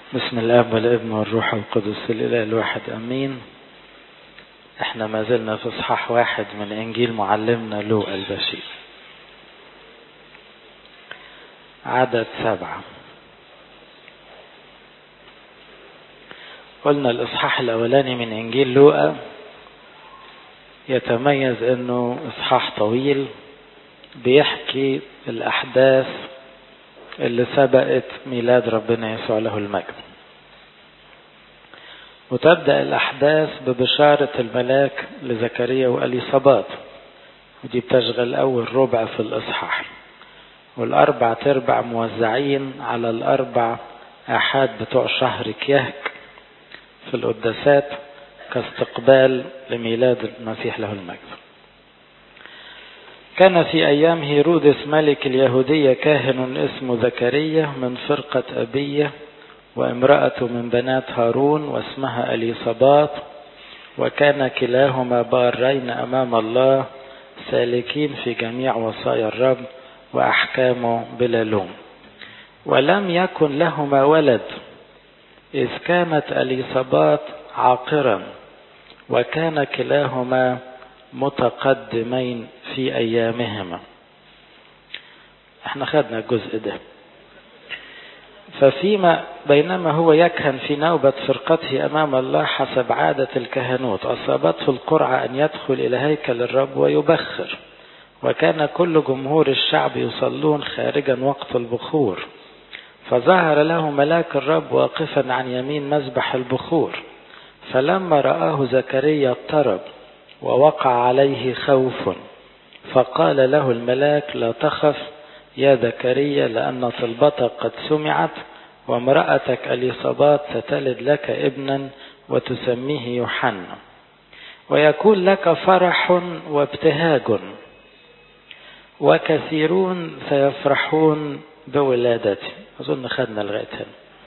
بسم الاب والابن والروح القدس الاله الواحد امين احنا ما زلنا في اصحاح واحد من انجيل معلمنا لوقا البشير عدد سبعة قلنا الاصحاح الاولاني من انجيل لوقا يتميز انه اصحاح طويل بيحكي الاحداث اللي سبقت ميلاد ربنا يسوع له المجد وتبدأ الأحداث ببشارة الملاك لزكريا وأليصابات ودي بتشغل أول ربع في الإصحاح والأربع تربع موزعين على الأربع آحاد بتوع شهر كيهك في القداسات كاستقبال لميلاد المسيح له المجد كان في أيام هيرودس ملك اليهودية كاهن اسمه زكريا من فرقة أبية وامرأة من بنات هارون واسمها أليصابات وكان كلاهما بارين أمام الله سالكين في جميع وصايا الرب وأحكامه بلا لوم ولم يكن لهما ولد إذ كانت أليصابات عاقرا وكان كلاهما متقدمين في أيامهما احنا خدنا الجزء ده ففيما بينما هو يكهن في نوبة فرقته أمام الله حسب عادة الكهنوت أصابته القرعة أن يدخل إلى هيكل الرب ويبخر وكان كل جمهور الشعب يصلون خارجا وقت البخور فظهر له ملاك الرب واقفا عن يمين مذبح البخور فلما رآه زكريا اضطرب ووقع عليه خوف فقال له الملاك لا تخف يا زكريا لأن طلبتك قد سمعت وامرأتك أليصابات ستلد لك ابنا وتسميه يوحنا ويكون لك فرح وابتهاج وكثيرون سيفرحون بولادته أظن خدنا لغاية هنا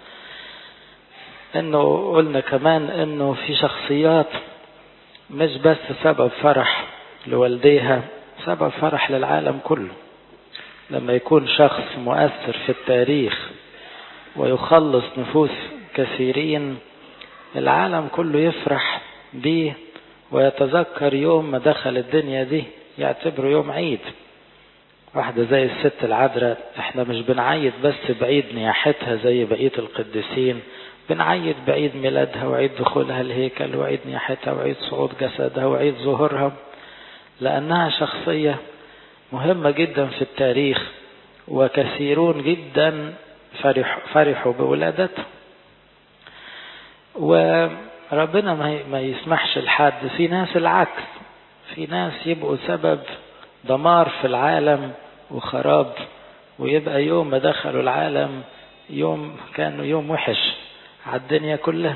انه قلنا كمان انه في شخصيات مش بس سبب فرح لوالديها سبب فرح للعالم كله لما يكون شخص مؤثر في التاريخ ويخلص نفوس كثيرين العالم كله يفرح بيه ويتذكر يوم ما دخل الدنيا دي يعتبره يوم عيد واحدة زي الست العذراء احنا مش بنعيد بس بعيد نياحتها زي بقية القديسين بنعيد بعيد ميلادها وعيد دخولها الهيكل وعيد نياحتها وعيد صعود جسدها وعيد ظهورها لأنها شخصية مهمة جدا في التاريخ وكثيرون جدا فرح فرحوا بولادتها وربنا ما يسمحش لحد في ناس العكس في ناس يبقوا سبب دمار في العالم وخراب ويبقى يوم ما دخلوا العالم يوم كانوا يوم وحش على الدنيا كلها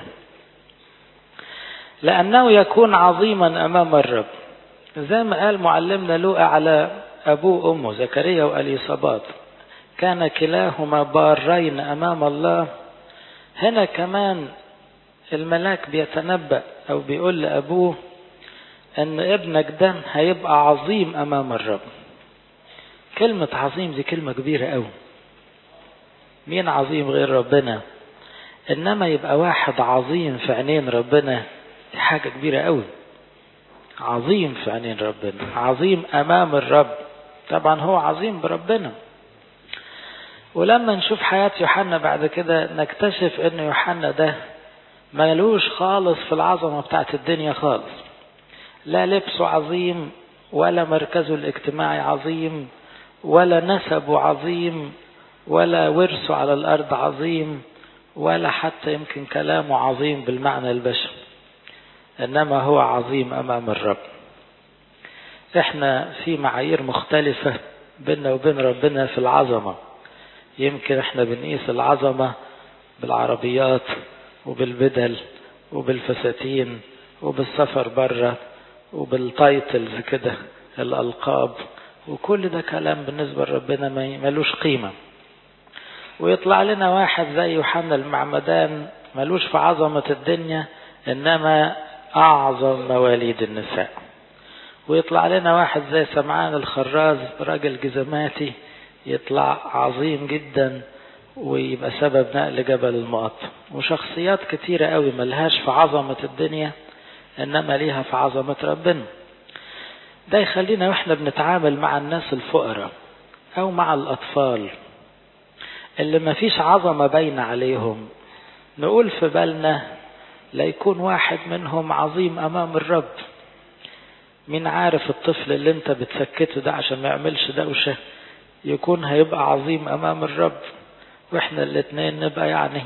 لأنه يكون عظيما أمام الرب زي ما قال معلمنا لوقا على أبوه أمه زكريا وأليصابات كان كلاهما بارين أمام الله هنا كمان الملاك بيتنبأ أو بيقول لأبوه أن ابنك ده هيبقى عظيم أمام الرب كلمة عظيم دي كلمة كبيرة أوي مين عظيم غير ربنا انما يبقى واحد عظيم في عينين ربنا دي حاجة كبيرة قوي عظيم في عينين ربنا عظيم امام الرب طبعا هو عظيم بربنا ولما نشوف حياة يوحنا بعد كده نكتشف ان يوحنا ده مالوش خالص في العظمة بتاعت الدنيا خالص لا لبسه عظيم ولا مركزه الاجتماعي عظيم ولا نسبه عظيم ولا ورثه على الارض عظيم ولا حتى يمكن كلامه عظيم بالمعنى البشري انما هو عظيم امام الرب احنا في معايير مختلفة بيننا وبين ربنا في العظمة يمكن احنا بنقيس العظمة بالعربيات وبالبدل وبالفساتين وبالسفر بره وبالتايتلز كده الألقاب وكل ده كلام بالنسبة لربنا ملوش قيمة ويطلع لنا واحد زي يوحنا المعمدان ملوش في عظمة الدنيا إنما أعظم مواليد النساء ويطلع لنا واحد زي سمعان الخراز راجل جزماتي يطلع عظيم جدا ويبقى سبب نقل جبل المقطم وشخصيات كتيرة قوي ملهاش في عظمة الدنيا إنما ليها في عظمة ربنا ده يخلينا واحنا بنتعامل مع الناس الفقراء أو مع الأطفال اللي ما فيش عظمة باينة عليهم نقول في بالنا لا يكون واحد منهم عظيم أمام الرب مين عارف الطفل اللي انت بتسكته ده عشان ما يعملش دوشة يكون هيبقى عظيم أمام الرب واحنا الاتنين نبقى يعني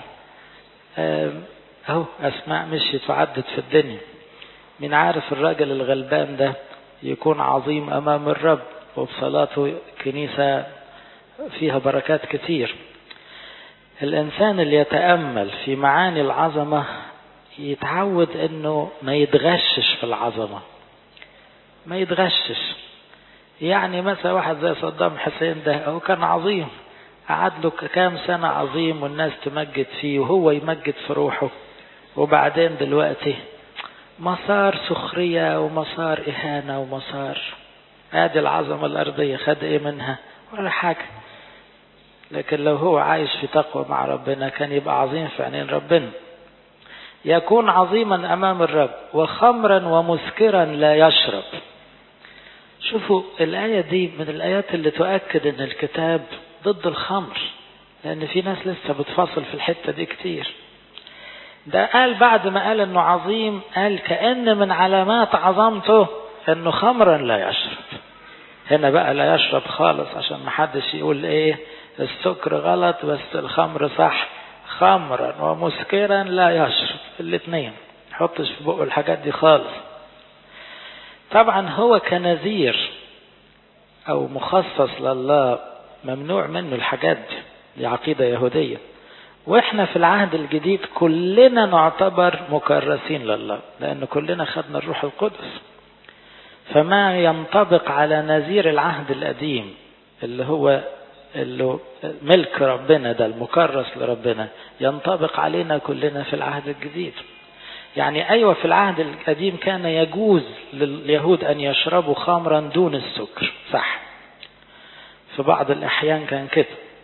اهو أسماء مشيت وعدت في الدنيا مين عارف الراجل الغلبان ده يكون عظيم أمام الرب وبصلاته كنيسة فيها بركات كتير الإنسان اللي يتأمل في معاني العظمة يتعود أنه ما يتغشش في العظمة ما يتغشش يعني مثلا واحد زي صدام حسين ده هو كان عظيم قعد له كام سنة عظيم والناس تمجد فيه وهو يمجد في روحه وبعدين دلوقتي مسار سخرية ومسار إهانة ومسار ادي العظمة الأرضية خد إيه منها ولا حاجة لكن لو هو عايش في تقوى مع ربنا كان يبقى عظيم في عينين ربنا يكون عظيما أمام الرب وخمرا ومسكرا لا يشرب شوفوا الآية دي من الآيات اللي تؤكد أن الكتاب ضد الخمر لأن في ناس لسه بتفصل في الحتة دي كتير ده قال بعد ما قال أنه عظيم قال كأن من علامات عظمته أنه خمرا لا يشرب هنا بقى لا يشرب خالص عشان ما حدش يقول ايه السكر غلط بس الخمر صح خمرا ومسكرا لا يشرب الاثنين حطش في بقه الحاجات دي خالص طبعا هو كنذير او مخصص لله ممنوع منه الحاجات دي دي عقيدة يهودية واحنا في العهد الجديد كلنا نعتبر مكرسين لله لان كلنا خدنا الروح القدس فما ينطبق على نذير العهد القديم اللي هو اللي ملك ربنا ده المكرس لربنا ينطبق علينا كلنا في العهد الجديد يعني أيوة في العهد القديم كان يجوز لليهود أن يشربوا خمرا دون السكر صح في بعض الأحيان كان كده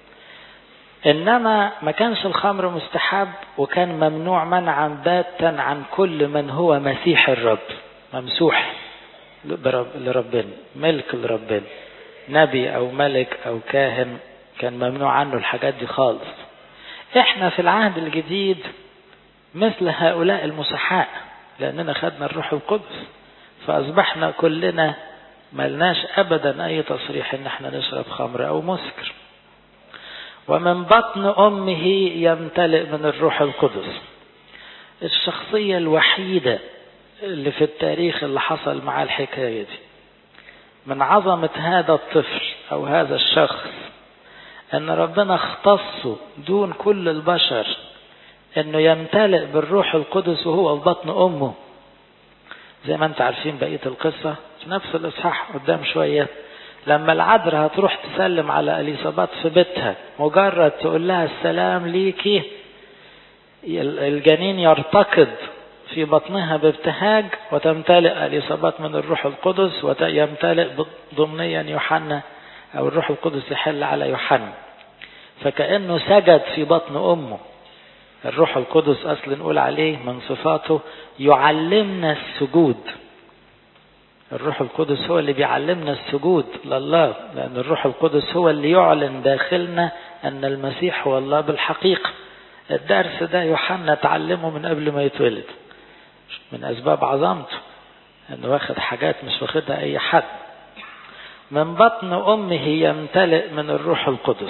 إنما ما كانش الخمر مستحب وكان ممنوع منعا باتا عن كل من هو مسيح الرب ممسوح لربنا ملك لربنا نبي او ملك او كاهن كان ممنوع عنه الحاجات دي خالص احنا في العهد الجديد مثل هؤلاء المسحاء لاننا خدنا الروح القدس فاصبحنا كلنا ملناش ابدا اي تصريح ان احنا نشرب خمر او مسكر ومن بطن امه يمتلئ من الروح القدس الشخصيه الوحيده اللي في التاريخ اللي حصل معاه الحكاية دي من عظمة هذا الطفل أو هذا الشخص أن ربنا اختصه دون كل البشر أنه يمتلئ بالروح القدس وهو في بطن أمه زي ما انت عارفين بقية القصة في نفس الإصحاح قدام شوية لما العذراء هتروح تسلم على أليصابات في بيتها مجرد تقول لها السلام ليكي الجنين يرتقد في بطنها بابتهاج وتمتلئ الإصابات من الروح القدس ويمتلئ ضمنيا يوحنا أو الروح القدس يحل على يوحنا فكأنه سجد في بطن أمه الروح القدس أصل نقول عليه من صفاته يعلمنا السجود الروح القدس هو اللي بيعلمنا السجود لله لأن الروح القدس هو اللي يعلن داخلنا أن المسيح هو الله بالحقيقة الدرس ده يوحنا تعلمه من قبل ما يتولد من أسباب عظمته أنه واخد حاجات مش واخدها أي حد من بطن أمه يمتلئ من الروح القدس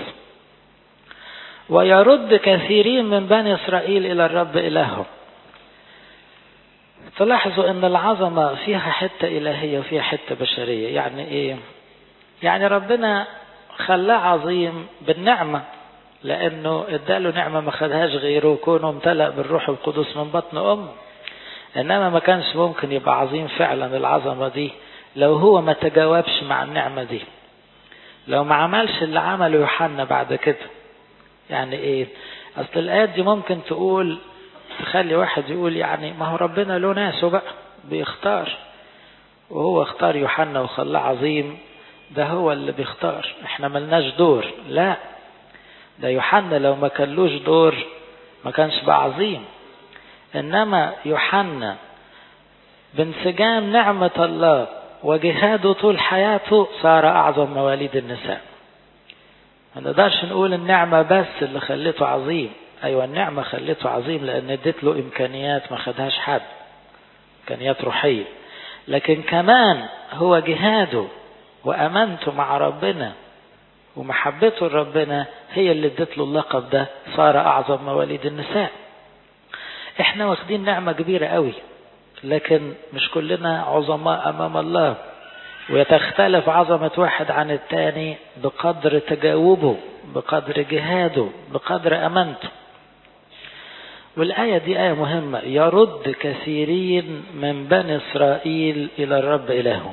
ويرد كثيرين من بني إسرائيل إلى الرب إلههم تلاحظوا أن العظمة فيها حتة إلهية وفيها حتة بشرية يعني إيه يعني ربنا خلاه عظيم بالنعمة لأنه اداله نعمة ما خدهاش غيره كونه امتلأ بالروح القدس من بطن أمه إنما ما كانش ممكن يبقى عظيم فعلا العظمة دي لو هو ما تجاوبش مع النعمة دي لو ما عملش اللي عمله يوحنا بعد كده يعني ايه اصل الايات دي ممكن تقول تخلي واحد يقول يعني ما هو ربنا له ناسه بقى بيختار وهو اختار يوحنا وخلاه عظيم ده هو اللي بيختار احنا ملناش دور لا ده يوحنا لو ما كانلوش دور ما كانش بقى عظيم انما يوحنا بانسجام نعمة الله وجهاده طول حياته صار اعظم مواليد النساء ما نقدرش نقول النعمة بس اللي خلته عظيم ايوه النعمة خلته عظيم لان اديت له امكانيات ما خدهاش حد امكانيات روحية لكن كمان هو جهاده وامانته مع ربنا ومحبته لربنا هي اللي ادت له اللقب ده صار اعظم مواليد النساء احنا واخدين نعمة كبيرة قوي لكن مش كلنا عظماء امام الله ويتختلف عظمة واحد عن التاني بقدر تجاوبه بقدر جهاده بقدر امانته والآية دي آية مهمة يرد كثيرين من بني إسرائيل إلى الرب إلههم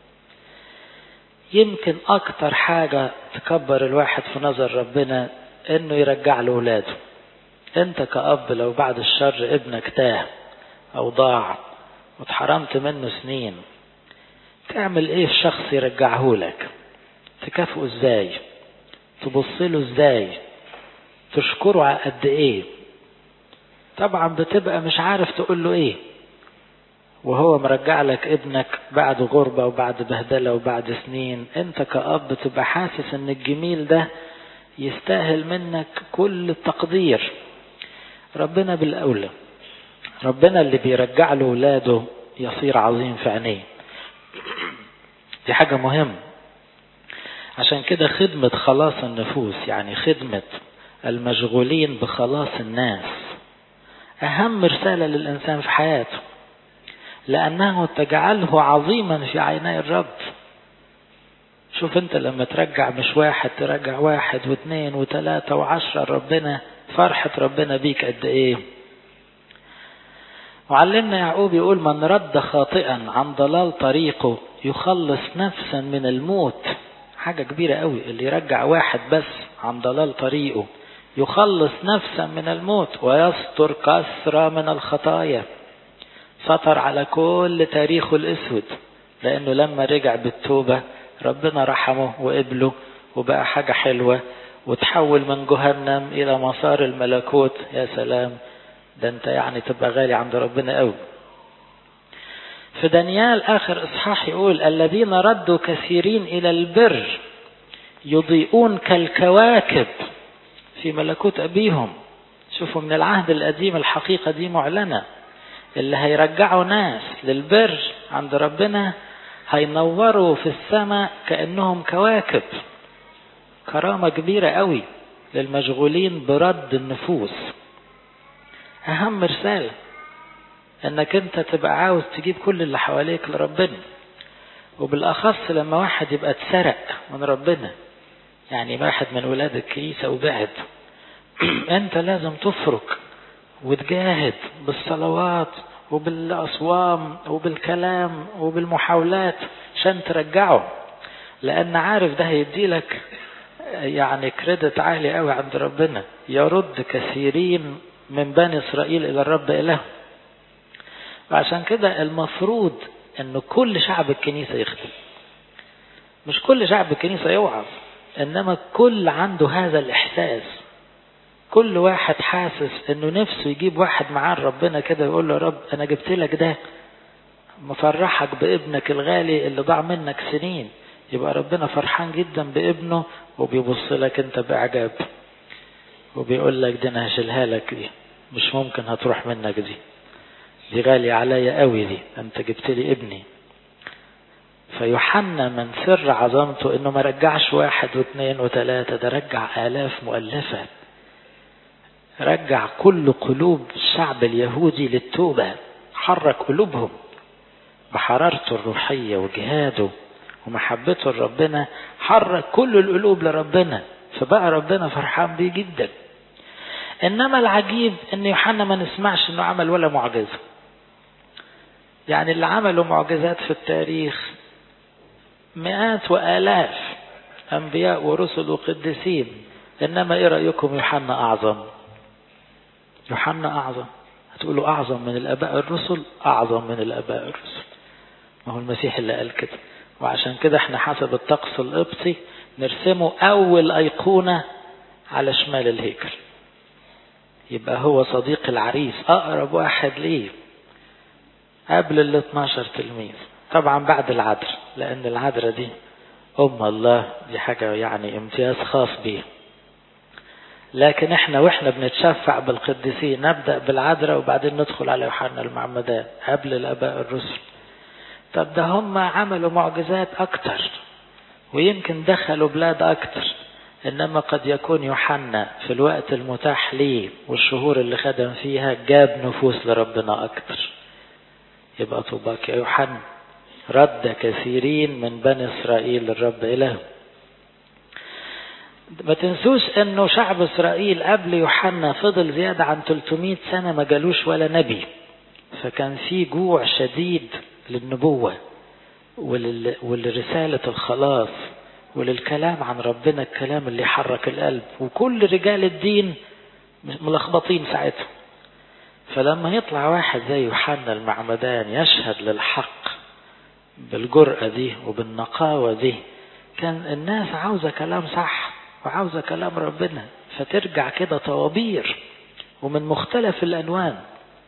يمكن أكتر حاجة تكبر الواحد في نظر ربنا إنه يرجع له ولاده أنت كأب لو بعد الشر ابنك تاه أو ضاع واتحرمت منه سنين تعمل إيه في شخص يرجعه لك تكافئه إزاي تبص له إزاي تشكره على قد إيه طبعا بتبقى مش عارف تقول له إيه وهو مرجع لك ابنك بعد غربة وبعد بهدلة وبعد سنين انت كأب تبقى حاسس ان الجميل ده يستاهل منك كل التقدير ربنا بالأولى ربنا اللي بيرجع له ولاده يصير عظيم في عينيه دي حاجة مهمة عشان كده خدمة خلاص النفوس يعني خدمة المشغولين بخلاص الناس أهم رسالة للإنسان في حياته لأنه تجعله عظيما في عيني الرب شوف انت لما ترجع مش واحد ترجع واحد واثنين وثلاثة وعشرة ربنا فرحة ربنا بيك قد ايه وعلمنا يعقوب يقول من رد خاطئا عن ضلال طريقه يخلص نفسا من الموت حاجة كبيرة قوي اللي يرجع واحد بس عن ضلال طريقه يخلص نفسا من الموت ويستر كثرة من الخطايا سطر على كل تاريخه الاسود لانه لما رجع بالتوبة ربنا رحمه وقبله وبقى حاجة حلوة وتحول من جهنم الى مسار الملكوت يا سلام ده انت يعني تبقى غالي عند ربنا قوي في دانيال اخر اصحاح يقول الذين ردوا كثيرين الى البر يضيئون كالكواكب في ملكوت ابيهم شوفوا من العهد القديم الحقيقة دي معلنة اللي هيرجعوا ناس للبر عند ربنا هينوروا في السماء كأنهم كواكب كرامة كبيرة قوي للمشغولين برد النفوس أهم رسالة انك انت تبقى عاوز تجيب كل اللي حواليك لربنا وبالاخص لما واحد يبقى اتسرق من ربنا يعني واحد من ولاد الكنيسة وبعد انت لازم تفرك وتجاهد بالصلوات وبالأصوام وبالكلام وبالمحاولات عشان ترجعه لأن عارف ده هيديلك يعني كريدت عالي قوي عند ربنا يرد كثيرين من بني إسرائيل إلى الرب إله وعشان كده المفروض أن كل شعب الكنيسة يخدم مش كل شعب الكنيسة يوعظ إنما كل عنده هذا الإحساس كل واحد حاسس انه نفسه يجيب واحد معاه ربنا كده يقول له يا رب انا جبت لك ده مفرحك بابنك الغالي اللي ضاع منك سنين يبقى ربنا فرحان جدا بابنه وبيبص لك انت باعجاب وبيقول لك دي انا هشيلها لك دي مش ممكن هتروح منك دي دي غالية عليا قوي دي انت جبت لي ابني فيوحنا من سر عظمته انه ما رجعش واحد واثنين وثلاثة ده رجع الاف مؤلفة رجع كل قلوب الشعب اليهودي للتوبة حرك قلوبهم بحرارته الروحية وجهاده ومحبته لربنا حرك كل القلوب لربنا فبقى ربنا فرحان بيه جدا انما العجيب ان يوحنا ما نسمعش انه عمل ولا معجزة يعني اللي عملوا معجزات في التاريخ مئات والاف انبياء ورسل وقديسين انما ايه رايكم يوحنا اعظم يوحنا أعظم هتقولوا أعظم من الآباء الرسل أعظم من الآباء الرسل ما هو المسيح اللي قال كده وعشان كده احنا حسب الطقس القبطي نرسمه أول أيقونة على شمال الهيكل يبقى هو صديق العريس أقرب واحد ليه قبل ال 12 تلميذ طبعا بعد العذر لأن العذرة دي أم الله دي حاجة يعني امتياز خاص بيه لكن احنا واحنا بنتشفع بالقديسين نبدأ بالعذراء وبعدين ندخل على يوحنا المعمدان قبل الآباء الرسل طب ده هم عملوا معجزات أكتر ويمكن دخلوا بلاد أكتر إنما قد يكون يوحنا في الوقت المتاح ليه والشهور اللي خدم فيها جاب نفوس لربنا أكتر يبقى طوباك يا يوحنا رد كثيرين من بني إسرائيل للرب إله ما تنسوش انه شعب اسرائيل قبل يوحنا فضل زيادة عن 300 سنة ما جالوش ولا نبي فكان في جوع شديد للنبوة ولل... ولرسالة الخلاص وللكلام عن ربنا الكلام اللي يحرك القلب وكل رجال الدين ملخبطين ساعتها فلما يطلع واحد زي يوحنا المعمدان يشهد للحق بالجرأة دي وبالنقاوة دي كان الناس عاوزة كلام صح وعاوزة كلام ربنا فترجع كده طوابير ومن مختلف الألوان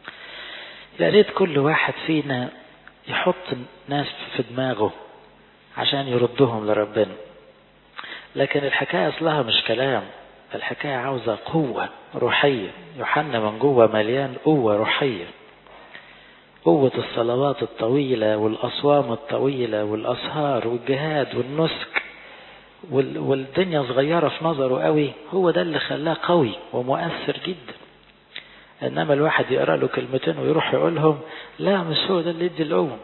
يا ريت كل واحد فينا يحط ناس في دماغه عشان يردهم لربنا لكن الحكاية أصلها مش كلام الحكاية عاوزة قوة روحية يوحنا من جوه مليان قوة روحية قوة الصلوات الطويلة والأصوام الطويلة والأسهار والجهاد والنسك والدنيا صغيرة في نظره قوي هو ده اللي خلاه قوي ومؤثر جدا انما الواحد يقرا له كلمتين ويروح يقولهم لا مش هو ده اللي يدي القوة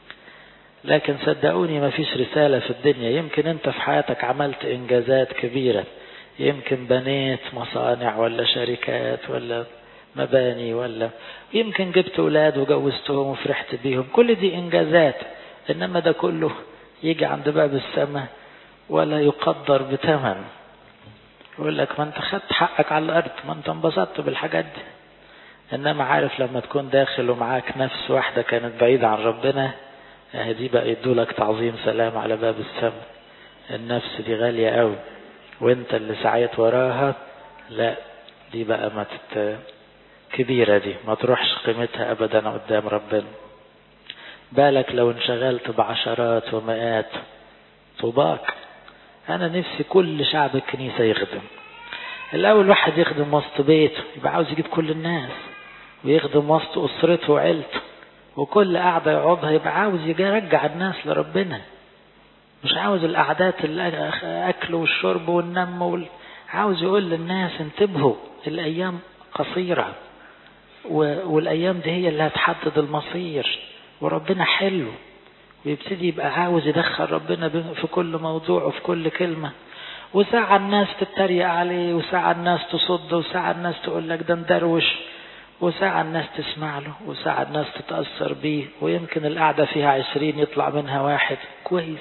لكن صدقوني ما فيش رسالة في الدنيا يمكن انت في حياتك عملت انجازات كبيرة يمكن بنيت مصانع ولا شركات ولا مباني ولا يمكن جبت اولاد وجوزتهم وفرحت بيهم كل دي انجازات انما ده كله يجي عند باب السماء ولا يقدر بثمن يقول لك ما انت خدت حقك على الارض ما انت انبسطت بالحاجات دي انما عارف لما تكون داخل ومعاك نفس واحده كانت بعيده عن ربنا دي بقى يدوا لك تعظيم سلام على باب السماء النفس دي غاليه قوي وانت اللي سعيت وراها لا دي بقى ما تت كبيرة دي ما تروحش قيمتها أبدا قدام ربنا بالك لو انشغلت بعشرات ومئات طوباك أنا نفسي كل شعب الكنيسة يخدم الأول واحد يخدم وسط بيته يبقى عاوز يجيب كل الناس ويخدم وسط أسرته وعيلته وكل قعدة يقعدها يبقى عاوز يرجع الناس لربنا مش عاوز القعدات الأكل والشرب والنم وال... عاوز يقول للناس انتبهوا الأيام قصيرة والأيام دي هي اللي هتحدد المصير وربنا حلو ويبتدي يبقى عاوز يدخل ربنا في كل موضوع وفي كل كلمة وساعة الناس تتريق عليه وساعة الناس تصد وساعة الناس تقول لك ده ندروش وساعة الناس تسمع له وساعة الناس تتأثر بيه ويمكن القعدة فيها عشرين يطلع منها واحد كويس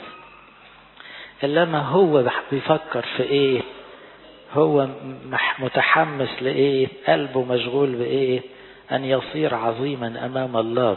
إنما هو بيفكر في إيه هو متحمس لإيه قلبه مشغول بإيه أن يصير عظيما أمام الله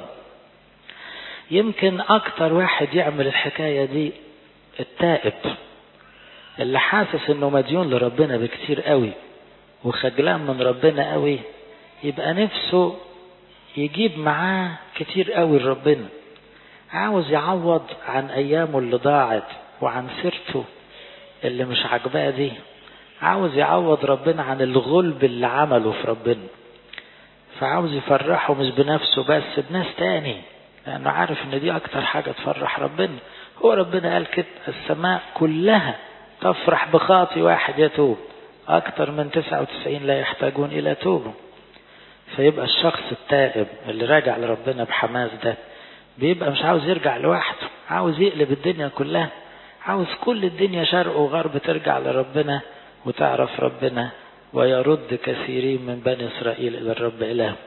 يمكن أكتر واحد يعمل الحكاية دي التائب اللي حاسس انه مديون لربنا بكتير قوي وخجلان من ربنا قوي يبقى نفسه يجيب معاه كتير قوي لربنا عاوز يعوض عن ايامه اللي ضاعت وعن سيرته اللي مش عاجباه دي عاوز يعوض ربنا عن الغلب اللي عمله في ربنا فعاوز يفرحه مش بنفسه بس بناس تاني لانه عارف ان دي اكتر حاجة تفرح ربنا هو ربنا قال كده السماء كلها تفرح بخاطي واحد يتوب أكثر من 99 لا يحتاجون إلى توبة فيبقى الشخص التائب اللي راجع لربنا بحماس ده بيبقى مش عاوز يرجع لوحده عاوز يقلب الدنيا كلها عاوز كل الدنيا شرق وغرب ترجع لربنا وتعرف ربنا ويرد كثيرين من بني إسرائيل إلى الرب إله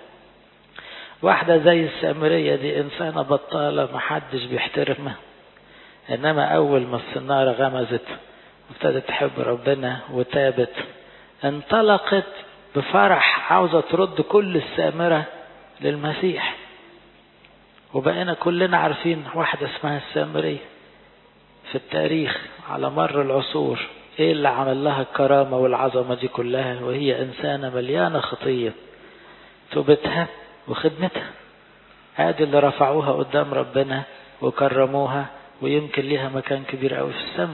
واحدة زي السامرية دي إنسانة بطالة محدش بيحترمها إنما أول ما السنارة غمزت وابتدت تحب ربنا وتابت انطلقت بفرح عاوزة ترد كل السامرة للمسيح وبقينا كلنا عارفين واحدة اسمها السامرية في التاريخ على مر العصور ايه اللي عمل لها الكرامة والعظمة دي كلها وهي انسانة مليانة خطية توبتها وخدمتها ادي اللي رفعوها قدام ربنا وكرموها ويمكن ليها مكان كبير قوي في السماء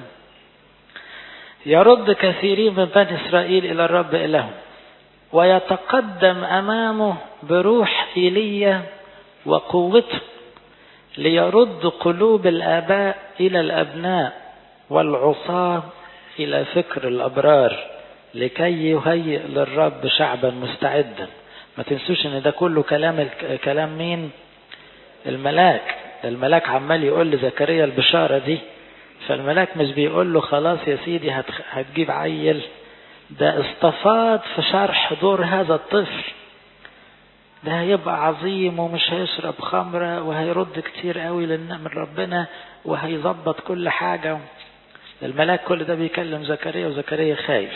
يرد كثيرين من بني اسرائيل الى الرب الههم ويتقدم امامه بروح ايليا وقوته ليرد قلوب الاباء الى الابناء والعصاه الى فكر الابرار لكي يهيئ للرب شعبا مستعدا ما تنسوش ان ده كله كلام كلام مين الملاك الملاك عمال يقول لزكريا البشارة دي فالملاك مش بيقول له خلاص يا سيدي هتجيب عيل ده استفاض في شرح دور هذا الطفل ده هيبقى عظيم ومش هيشرب خمرة وهيرد كتير قوي من ربنا وهيظبط كل حاجة الملاك كل ده بيكلم زكريا وزكريا خايف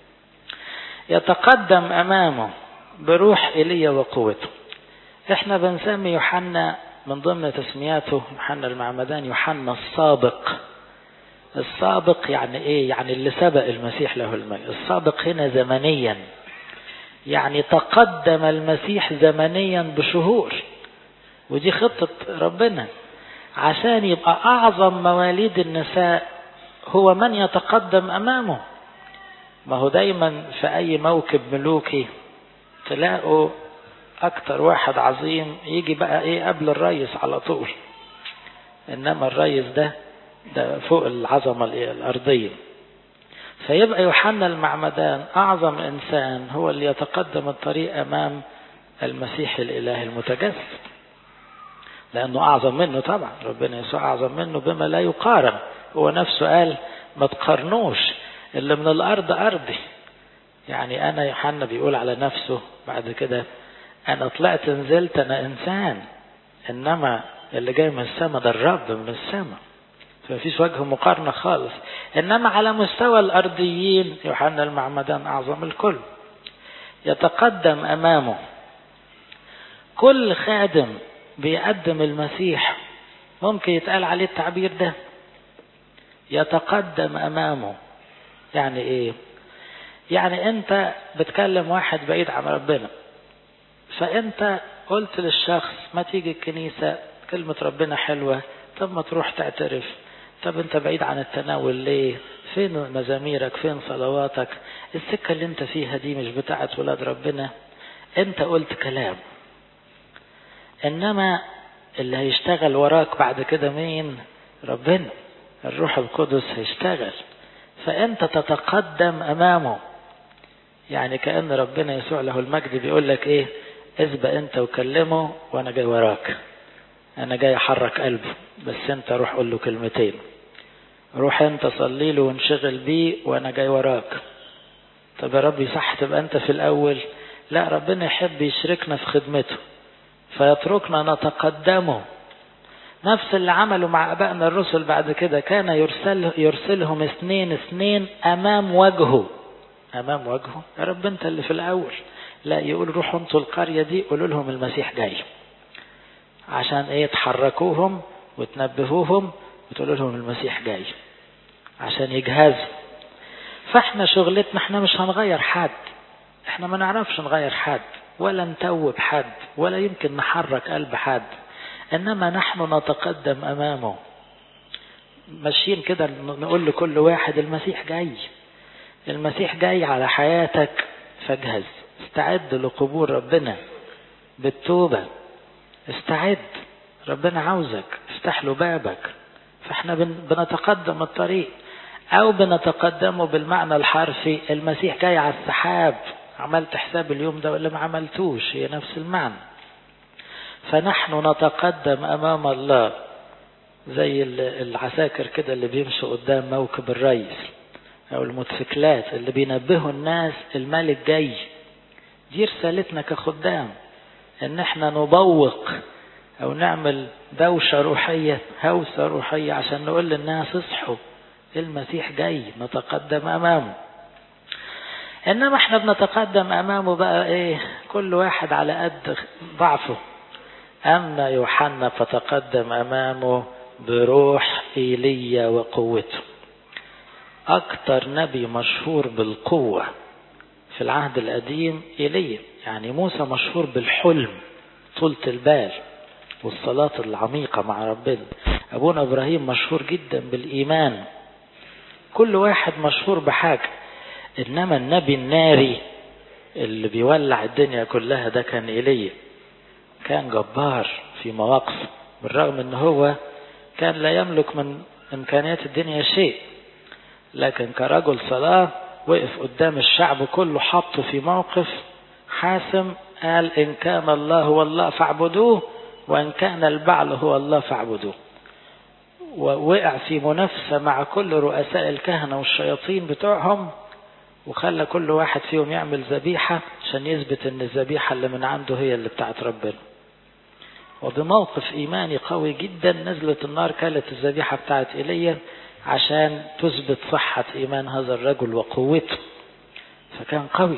يتقدم أمامه بروح إيليا وقوته احنا بنسمي يوحنا من ضمن تسمياته يوحنا المعمدان يوحنا السابق السابق يعني ايه يعني اللي سبق المسيح له المجد السابق هنا زمنيا يعني تقدم المسيح زمنيا بشهور ودي خطة ربنا عشان يبقى أعظم مواليد النساء هو من يتقدم أمامه ما هو دايما في أي موكب ملوكي تلاقوا أكتر واحد عظيم يجي بقى إيه قبل الريس على طول إنما الريس ده ده فوق العظمة الأرضية فيبقى يوحنا المعمدان أعظم إنسان هو اللي يتقدم الطريق أمام المسيح الإله المتجسد لأنه أعظم منه طبعا ربنا يسوع أعظم منه بما لا يقارن هو نفسه قال ما تقارنوش اللي من الأرض أرضي يعني أنا يوحنا بيقول على نفسه بعد كده أنا طلعت نزلت أنا إنسان إنما اللي جاي من السماء ده الرب من السماء فمفيش وجه مقارنة خالص إنما على مستوى الأرضيين يوحنا المعمدان أعظم الكل يتقدم أمامه كل خادم بيقدم المسيح ممكن يتقال عليه التعبير ده يتقدم أمامه يعني إيه يعني أنت بتكلم واحد بعيد عن ربنا فأنت قلت للشخص ما تيجي الكنيسة كلمة ربنا حلوة طب ما تروح تعترف طب انت بعيد عن التناول ليه فين مزاميرك فين صلواتك السكة اللي انت فيها دي مش بتاعت ولاد ربنا انت قلت كلام انما اللي هيشتغل وراك بعد كده مين ربنا الروح القدس هيشتغل فانت تتقدم امامه يعني كأن ربنا يسوع له المجد بيقول لك ايه اسبق انت وكلمه وانا جاي وراك انا جاي احرك قلبه بس انت روح قول له كلمتين روح انت صلي له وانشغل بيه وانا جاي وراك طب يا ربي صح تبقى انت في الاول لا ربنا يحب يشركنا في خدمته فيتركنا نتقدمه نفس اللي عمله مع ابائنا الرسل بعد كده كان يرسل يرسلهم اثنين اثنين امام وجهه امام وجهه يا رب انت اللي في الاول لا يقول روحوا انتوا القريه دي قولوا لهم المسيح جاي عشان ايه تحركوهم وتنبهوهم وتقولوا لهم المسيح جاي عشان يجهزوا فاحنا شغلتنا احنا مش هنغير حد احنا ما نعرفش نغير حد ولا نتوب حد ولا يمكن نحرك قلب حد انما نحن نتقدم امامه ماشيين كده نقول لكل واحد المسيح جاي المسيح جاي على حياتك فاجهز استعد لقبول ربنا بالتوبه استعد ربنا عاوزك افتح له بابك فاحنا بنتقدم الطريق او بنتقدمه بالمعنى الحرفي المسيح جاي على السحاب عملت حساب اليوم ده ولا ما عملتوش هي نفس المعنى فنحن نتقدم امام الله زي العساكر كده اللي بيمشوا قدام موكب الريس او الموتوسيكلات اللي بينبهوا الناس الملك جاي دي رسالتنا كخدام ان احنا نبوق او نعمل دوشة روحية هوسة روحية عشان نقول للناس اصحوا المسيح جاي نتقدم امامه انما احنا بنتقدم امامه بقى ايه كل واحد على قد ضعفه اما يوحنا فتقدم امامه بروح ايليا وقوته أكتر نبي مشهور بالقوة في العهد القديم إيليا يعني موسى مشهور بالحلم طولة البال والصلاة العميقة مع ربنا أبونا إبراهيم مشهور جدا بالإيمان كل واحد مشهور بحاجة إنما النبي الناري اللي بيولع الدنيا كلها ده كان إيليا كان جبار في مواقفه بالرغم ان هو كان لا يملك من امكانيات الدنيا شيء لكن كرجل صلاة وقف قدام الشعب كله حطه في موقف حاسم قال ان كان الله هو الله فاعبدوه وان كان البعل هو الله فاعبدوه ووقع في منافسة مع كل رؤساء الكهنة والشياطين بتوعهم وخلى كل واحد فيهم يعمل ذبيحة عشان يثبت ان الذبيحة اللي من عنده هي اللي بتاعت ربنا وبموقف إيماني قوي جدا نزلت النار كانت الذبيحة بتاعت إيليا عشان تثبت صحة إيمان هذا الرجل وقوته فكان قوي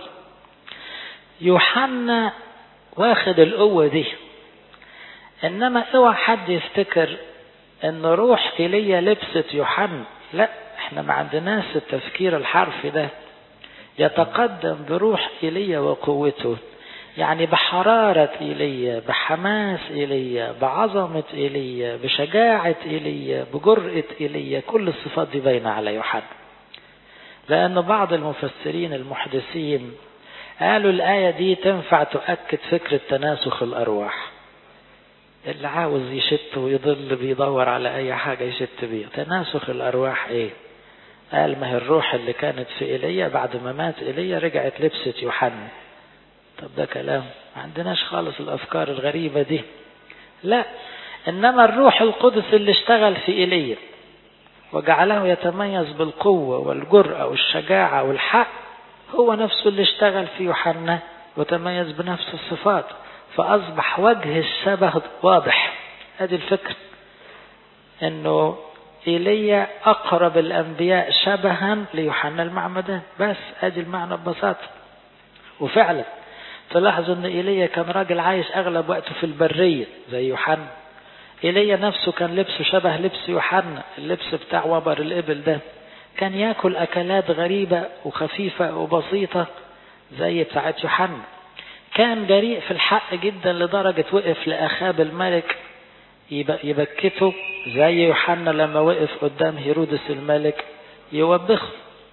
يوحنا واخد القوة دي إنما اوعى حد يفتكر إن روح إيليا لبست يوحنا لا احنا ما عندناش التفكير الحرفي ده يتقدم بروح إيليا وقوته يعني بحرارة إيليا بحماس إيليا بعظمة إيليا بشجاعة إيليا بجرأة إيليا كل الصفات دي باينة على يوحنا لأن بعض المفسرين المحدثين قالوا الآية دي تنفع تؤكد فكرة تناسخ الأرواح اللي عاوز يشت ويضل بيدور على أي حاجة يشت بيها تناسخ الأرواح إيه قال ما هي الروح اللي كانت في إيليا بعد ما مات إيليا رجعت لبست يوحنا طب ده كلام ما عندناش خالص الأفكار الغريبة دي لا إنما الروح القدس اللي اشتغل في إيليا وجعله يتميز بالقوة والجرأة والشجاعة والحق هو نفسه اللي اشتغل في يوحنا وتميز بنفس الصفات فأصبح وجه الشبه واضح هذه الفكرة انه ايليا اقرب الانبياء شبها ليوحنا المعمدان بس ادي المعنى ببساطة وفعلا تلاحظوا ان ايليا كان راجل عايش اغلب وقته في البرية زي يوحنا ايليا نفسه كان لبسه شبه لبس يوحنا اللبس بتاع وبر الابل ده كان ياكل اكلات غريبة وخفيفة وبسيطة زي بتاعت يوحنا كان جريء في الحق جدا لدرجة وقف لأخاب الملك يبكته زي يوحنا لما وقف قدام هيرودس الملك يوبخه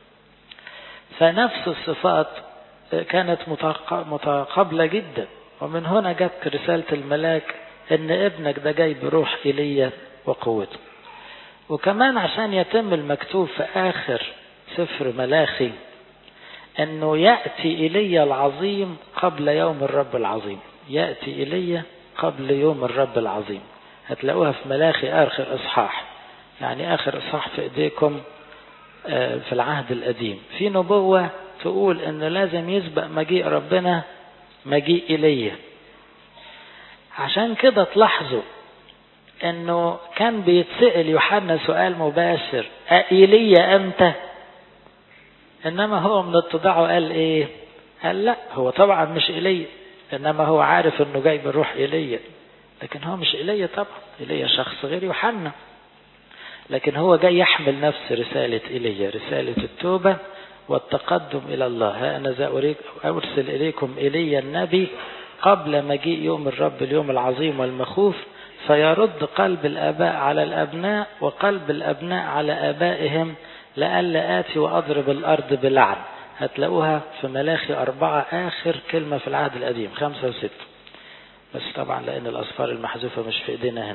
فنفس الصفات كانت متقابلة جدا ومن هنا جت رسالة الملاك ان ابنك ده جاي بروح ايليا وقوته وكمان عشان يتم المكتوب في اخر سفر ملاخي انه يأتي ايليا العظيم قبل يوم الرب العظيم يأتي ايليا قبل يوم الرب العظيم هتلاقوها في ملاخي اخر اصحاح يعني اخر اصحاح في ايديكم في العهد القديم في نبوة تقول ان لازم يسبق مجيء ربنا مجيء ايليا عشان كده تلاحظوا انه كان بيتسأل يوحنا سؤال مباشر أإيليا أنت انما هو من اتضاعه قال ايه قال لا هو طبعا مش ايليا انما هو عارف انه جاي بالروح ايليا لكن هو مش ايليا طبعا ايليا شخص غير يوحنا لكن هو جاي يحمل نفس رسالة ايليا رسالة التوبة والتقدم الى الله ها انا ذا ارسل اليكم ايليا النبي قبل مجيء يوم الرب اليوم العظيم والمخوف فيرد قلب الاباء على الابناء وقلب الابناء على ابائهم لئلا آتي وأضرب الأرض بلعن هتلاقوها في ملاخي أربعة آخر كلمة في العهد القديم خمسة وستة بس طبعا لأن الأصفار المحذوفة مش في إيدينا هنا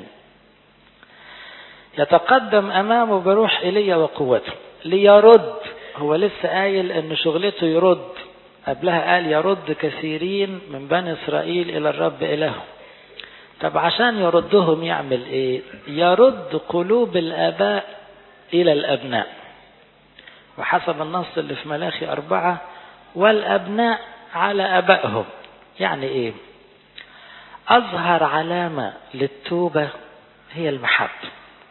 يتقدم أمامه بروح إيليا وقوته ليرد هو لسه قايل أن شغلته يرد قبلها قال يرد كثيرين من بني إسرائيل إلى الرب إلههم طب عشان يردهم يعمل إيه يرد قلوب الآباء إلى الأبناء وحسب النص اللي في ملاخي أربعة والأبناء على أبائهم يعني إيه أظهر علامة للتوبة هي المحبة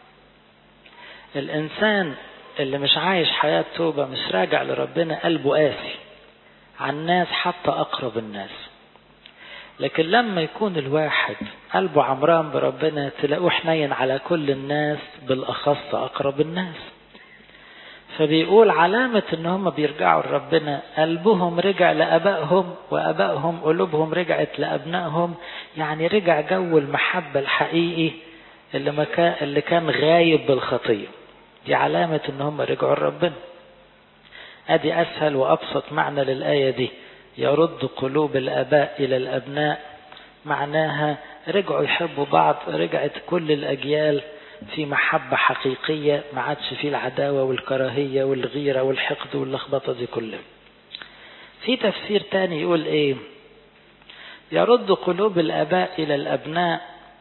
الإنسان اللي مش عايش حياة توبة مش راجع لربنا قلبه قاسي على الناس حتى أقرب الناس لكن لما يكون الواحد قلبه عمران بربنا تلاقوه حنين على كل الناس بالأخص أقرب الناس فبيقول علامة ان هم بيرجعوا لربنا قلبهم رجع لأبائهم وأبائهم قلوبهم رجعت لأبنائهم يعني رجع جو المحبة الحقيقي اللي, ما كان اللي كان غايب بالخطية دي علامة ان هم رجعوا لربنا ادي اسهل وابسط معنى للآية دي يرد قلوب الاباء الى الابناء معناها رجعوا يحبوا بعض رجعت كل الاجيال في محبة حقيقية ما عادش فيه العداوة والكراهية والغيرة والحقد واللخبطة دي كلها في تفسير تاني يقول ايه يرد قلوب الاباء الى الابناء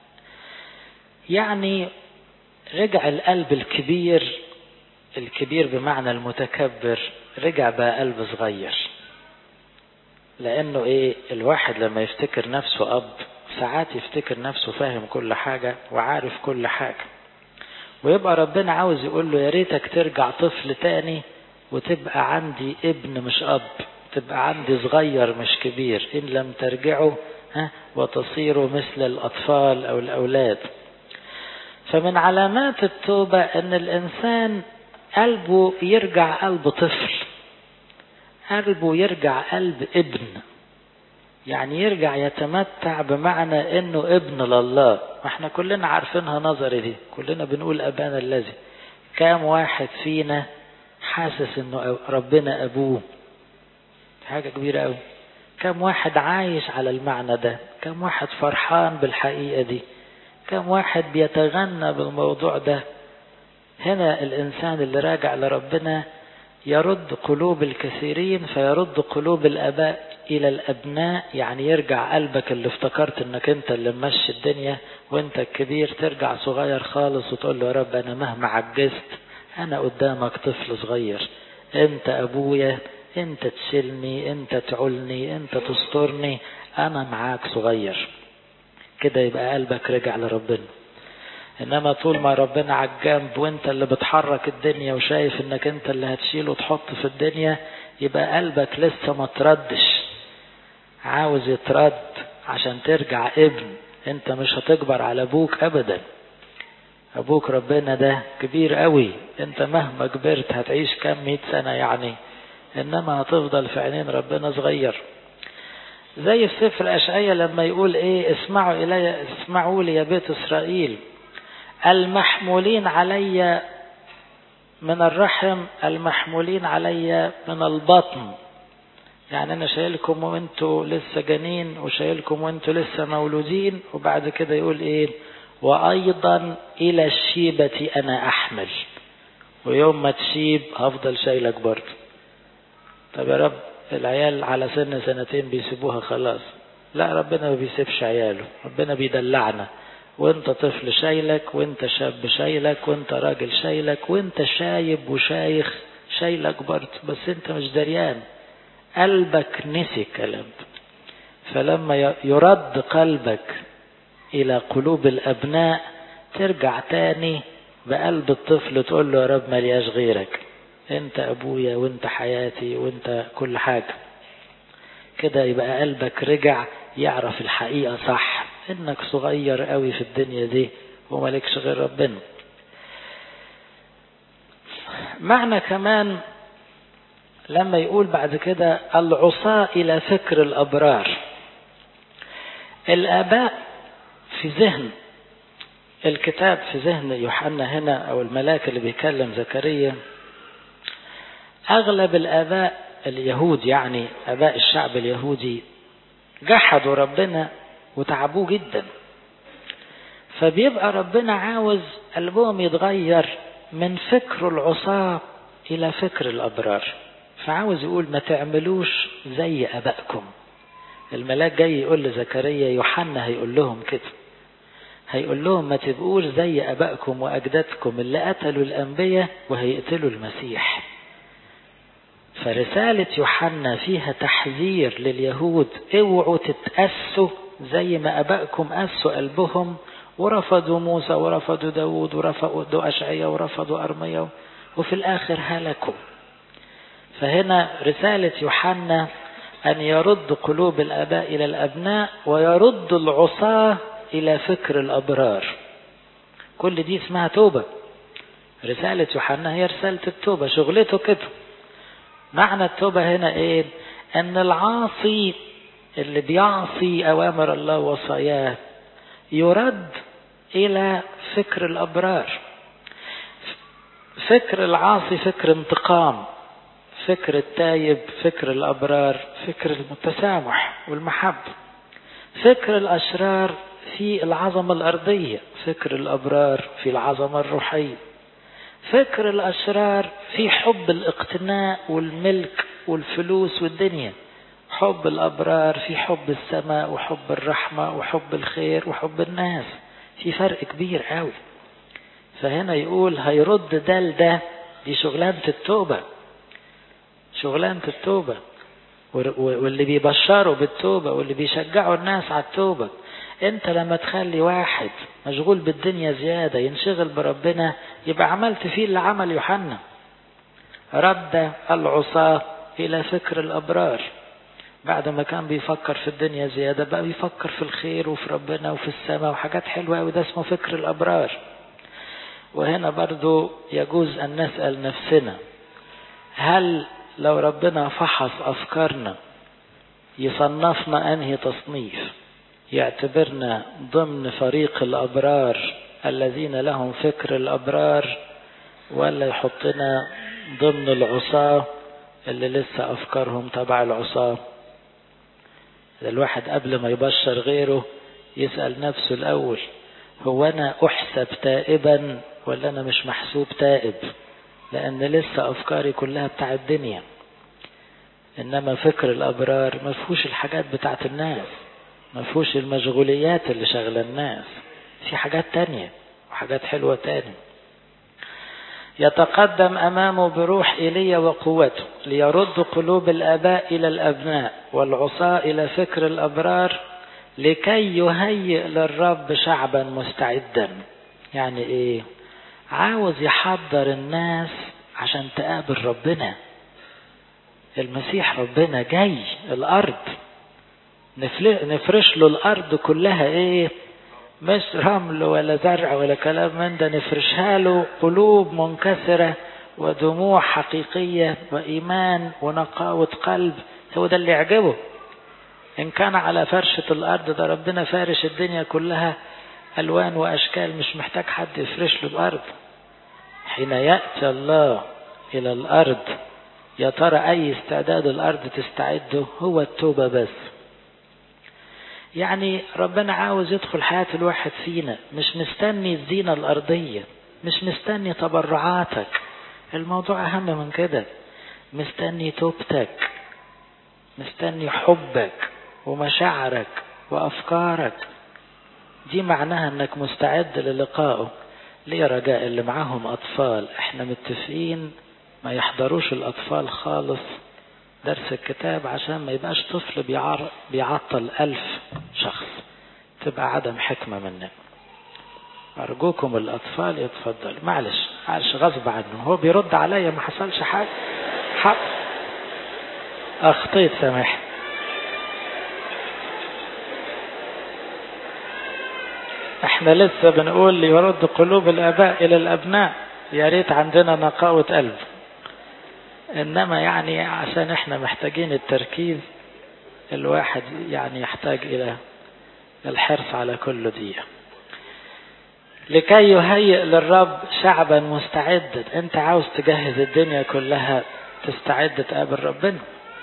يعني رجع القلب الكبير الكبير بمعنى المتكبر رجع بقى قلب صغير لانه ايه الواحد لما يفتكر نفسه اب ساعات يفتكر نفسه فاهم كل حاجة وعارف كل حاجة ويبقى ربنا عاوز يقول له يا ريتك ترجع طفل تاني وتبقى عندي ابن مش اب تبقى عندي صغير مش كبير ان لم ترجعوا ها وتصيروا مثل الاطفال او الاولاد فمن علامات التوبة ان الانسان قلبه يرجع قلب طفل قلبه يرجع قلب ابن يعني يرجع يتمتع بمعنى انه ابن لله احنا كلنا عارفينها نظري دي كلنا بنقول ابانا الذي كام واحد فينا حاسس انه ربنا ابوه حاجة كبيرة قوي كم واحد عايش على المعنى ده كم واحد فرحان بالحقيقة دي كم واحد بيتغنى بالموضوع ده هنا الإنسان اللي راجع لربنا يرد قلوب الكثيرين فيرد قلوب الآباء إلى الأبناء يعني يرجع قلبك اللي افتكرت إنك أنت اللي ممشي الدنيا وأنت الكبير ترجع صغير خالص وتقول له يا رب أنا مهما عجزت أنا قدامك طفل صغير أنت أبويا أنت تشيلني أنت تعلني أنت تسترني أنا معاك صغير كده يبقى قلبك رجع لربنا انما طول ما ربنا على الجنب وانت اللي بتحرك الدنيا وشايف انك انت اللي هتشيل وتحط في الدنيا يبقى قلبك لسه ما تردش عاوز يترد عشان ترجع ابن انت مش هتكبر على ابوك ابدا ابوك ربنا ده كبير قوي انت مهما كبرت هتعيش كام مئة سنة يعني انما هتفضل في عينين ربنا صغير زي في سفر اشعيا لما يقول ايه اسمعوا الي اسمعوا لي يا بيت اسرائيل المحمولين علي من الرحم المحمولين علي من البطن يعني انا شايلكم وانتوا لسه جنين وشايلكم وانتوا لسه مولودين وبعد كده يقول ايه وايضا الى الشيبة انا احمل ويوم ما تشيب هفضل شايلك برضه طب يا رب العيال على سن سنتين بيسيبوها خلاص لا ربنا ما بيسيبش عياله ربنا بيدلعنا وانت طفل شايلك وانت شاب شايلك وانت راجل شايلك وانت شايب وشايخ شايلك برضه بس انت مش دريان قلبك نسي الكلام ده فلما يرد قلبك الى قلوب الابناء ترجع تاني بقلب الطفل تقول له يا رب ملياش غيرك انت ابويا وانت حياتي وانت كل حاجة كده يبقى قلبك رجع يعرف الحقيقة صح انك صغير قوي في الدنيا دي وملكش غير ربنا معنى كمان لما يقول بعد كده العصاة إلى فكر الأبرار الآباء في ذهن الكتاب في ذهن يوحنا هنا أو الملاك اللي بيكلم زكريا أغلب الآباء اليهود يعني آباء الشعب اليهودي جحدوا ربنا وتعبوه جدا فبيبقى ربنا عاوز قلبهم يتغير من فكر العصاة إلى فكر الأبرار فعاوز يقول ما تعملوش زي أبائكم الملاك جاي يقول لزكريا يوحنا هيقول لهم كده هيقول لهم ما تبقوش زي أبائكم وأجدادكم اللي قتلوا الأنبياء وهيقتلوا المسيح فرسالة يوحنا فيها تحذير لليهود اوعوا تتأسوا زي ما أبائكم أسوا قلبهم ورفضوا موسى ورفضوا داود ورفضوا أشعية ورفضوا أرمية وفي الآخر هلكوا فهنا رسالة يوحنا أن يرد قلوب الآباء إلى الأبناء ويرد العصاة إلى فكر الأبرار كل دي اسمها توبة رسالة يوحنا هي رسالة التوبة شغلته كده معنى التوبة هنا ايه ان العاصي اللي بيعصي اوامر الله وصاياه يرد الى فكر الابرار فكر العاصي فكر انتقام فكر التايب فكر الابرار فكر التسامح والمحبه فكر الاشرار في العظمه الارضيه فكر الابرار في العظمه الروحيه فكر الاشرار في حب الاقتناء والملك والفلوس والدنيا حب الابرار في حب السماء وحب الرحمه وحب الخير وحب الناس في فرق كبير قوي فهنا يقول هيرد ده لده دي شغلانه التوبه شغلانه التوبه واللي بيبشروا بالتوبه واللي بيشجعوا الناس على التوبه انت لما تخلي واحد مشغول بالدنيا زياده ينشغل بربنا يبقى عملت فيه اللي عمل يوحنا رد العصاة الى فكر الابرار بعد ما كان بيفكر في الدنيا زيادة بقى بيفكر في الخير وفي ربنا وفي السماء وحاجات حلوة وده اسمه فكر الأبرار وهنا برضو يجوز أن نسأل نفسنا هل لو ربنا فحص أفكارنا يصنفنا أنهي تصنيف يعتبرنا ضمن فريق الأبرار الذين لهم فكر الأبرار ولا يحطنا ضمن العصاة اللي لسه أفكارهم تبع العصاة الواحد قبل ما يبشر غيره يسأل نفسه الأول هو أنا أحسب تائبا ولا أنا مش محسوب تائب لأن لسه أفكاري كلها بتاع الدنيا إنما فكر الأبرار ما فيهوش الحاجات بتاعت الناس ما فيهوش المشغوليات اللي شغلة الناس في حاجات تانية وحاجات حلوة تانية يتقدم أمامه بروح إيليا وقوته ليرد قلوب الآباء إلى الأبناء والعصاة إلى فكر الأبرار لكي يهيئ للرب شعبا مستعدا يعني إيه عاوز يحضر الناس عشان تقابل ربنا المسيح ربنا جاي الأرض نفرش له الأرض كلها إيه مش رمل ولا زرع ولا كلام من ده نفرشها له قلوب منكسرة ودموع حقيقية وإيمان ونقاوة قلب هو ده اللي يعجبه إن كان على فرشة الأرض ده ربنا فارش الدنيا كلها ألوان وأشكال مش محتاج حد يفرش له الأرض حين يأتي الله إلى الأرض يا ترى أي استعداد الأرض تستعده هو التوبة بس يعني ربنا عاوز يدخل حياة الواحد فينا مش مستني الزينة الأرضية مش مستني تبرعاتك الموضوع أهم من كده مستني توبتك مستني حبك ومشاعرك وأفكارك دي معناها انك مستعد للقائه ليه رجاء اللي معاهم أطفال احنا متفقين ما يحضروش الأطفال خالص درس الكتاب عشان ما يبقاش طفل بيعر بيعطل ألف شخص تبقى عدم حكمة مننا أرجوكم الأطفال يتفضل معلش معلش غصب عنه هو بيرد عليا ما حصلش حاجة حق أخطيت سامح احنا لسه بنقول يرد قلوب الآباء إلى الأبناء يا ريت عندنا نقاوة قلب إنما يعني عشان احنا محتاجين التركيز الواحد يعني يحتاج إلى الحرص على كل دقيقة لكي يهيئ للرب شعبا مستعدا انت عاوز تجهز الدنيا كلها تستعد تقابل ربنا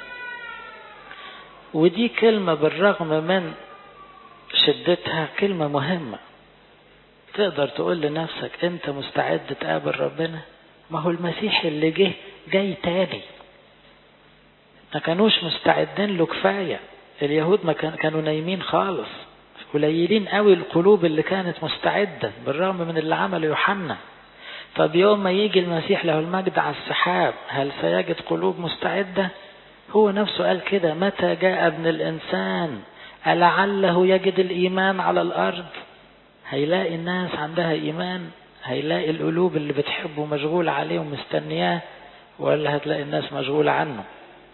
ودي كلمة بالرغم من شدتها كلمة مهمة تقدر تقول لنفسك انت مستعد تقابل ربنا ما هو المسيح اللي جه جاي تاني ما كانوش مستعدين له كفاية اليهود ما كانوا نايمين خالص قليلين قوي القلوب اللي كانت مستعدة بالرغم من اللي عمله يوحنا طب يوم ما يجي المسيح له المجد على السحاب هل سيجد قلوب مستعدة هو نفسه قال كده متى جاء ابن الإنسان ألعله يجد الإيمان على الأرض هيلاقي الناس عندها إيمان هيلاقي القلوب اللي بتحبه مشغولة عليه ومستنياه ولا هتلاقي الناس مشغولة عنه